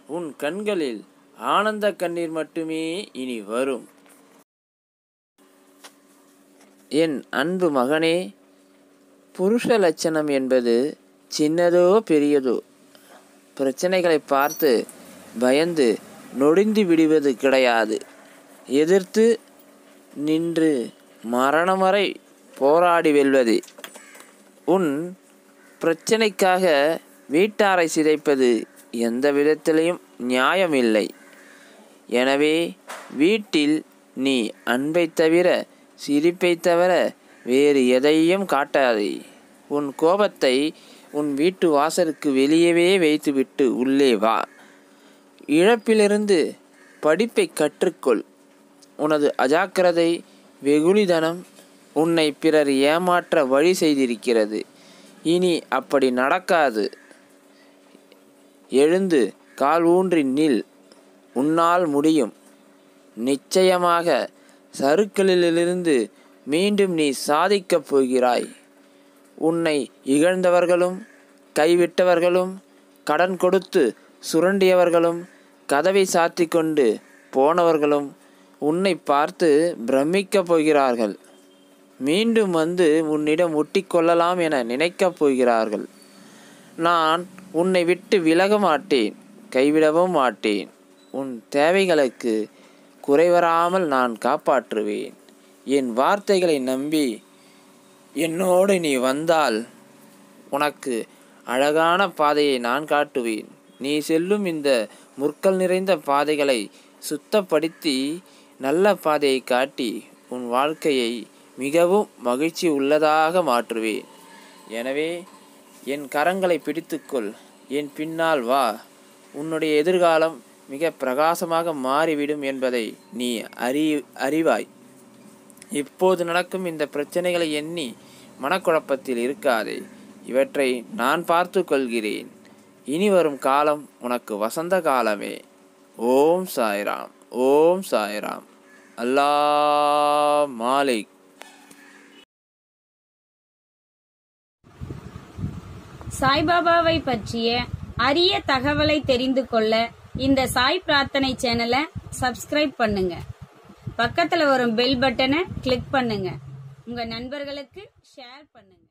உன் கண்களில் ஆனந்த கண்ணீர் மட்டுமே இனி வரும் என் அன்பு மகனே புருஷ லட்சணம் என்பது சின்னதோ பெரியதோ பிரச்சனைகளை பார்த்து பயந்து நொடிந்து விடுவது கிடையாது எதிர்த்து நின்று மரணம் வரை போராடி வெல்வது உன் பிரச்சனைக்காக வீட்டாரை சிதைப்பது எந்த விதத்திலையும் நியாயமில்லை எனவே வீட்டில் நீ அன்பை தவிர சிரிப்பை தவிர வேறு எதையும் காட்டாதே உன் கோபத்தை உன் வீட்டு வாசலுக்கு வெளியவே வைத்துவிட்டு உள்ளே வா இழப்பிலிருந்து படிப்பை கற்றுக்கொள் உனது அஜாக்கிரதை வெகுளிதனம் உன்னை பிறர் ஏமாற்ற வழி செய்திருக்கிறது இனி அப்படி நடக்காது எழுந்து கால் ஊன்றி நில் உன்னால் முடியும் நிச்சயமாக சறுக்கலிலிருந்து மீண்டும் நீ சாதிக்கப் போகிறாய் உன்னை இகழ்ந்தவர்களும் கைவிட்டவர்களும் கடன் கொடுத்து சுரண்டியவர்களும் கதவை சாத்தி கொண்டு போனவர்களும் உன்னை பார்த்து பிரமிக்கப் போகிறார்கள் மீண்டும் வந்து உன்னிடம் ஒட்டிக்கொள்ளலாம் என நினைக்கப் போகிறார்கள் நான் உன்னை விட்டு விலக மாட்டேன் கைவிடவும் மாட்டேன் உன் தேவைகளுக்கு குறைவராமல் நான் காப்பாற்றுவேன் என் வார்த்தைகளை நம்பி என்னோடு நீ வந்தால் உனக்கு அழகான பாதையை நான் காட்டுவேன் நீ செல்லும் இந்த முற்கள் நிறைந்த பாதைகளை சுத்தப்படுத்தி நல்ல பாதையை காட்டி உன் வாழ்க்கையை மிகவும் மகிழ்ச்சி உள்ளதாக மாற்றுவேன் எனவே என் கரங்களை பிடித்துக்கொள் என் பின்னால் வா உன்னுடைய எதிர்காலம் மிக பிரகாசமாக மாறிவிடும் என்பதை நீ அறி அறிவாய் இப்போது நடக்கும் இந்த பிரச்சனைகளை எண்ணி மனக்குழப்பத்தில் இருக்காதே இவற்றை நான் பார்த்து கொள்கிறேன் இனி வரும் காலம் உனக்கு வசந்த காலமே ஓம் சாய்ராம் ஓம் சாய்ராம் அல்லா மாலிக் சாய்பாபாவை பற்றிய அரிய தகவலை தெரிந்து கொள்ள இந்த சாய் பிரார்த்தனை சேனலை சப்ஸ்கிரைப் பண்ணுங்க பக்கத்துல வரும் பெல் பட்டனை கிளிக் பண்ணுங்க உங்க நண்பர்களுக்கு ஷேர் பண்ணுங்க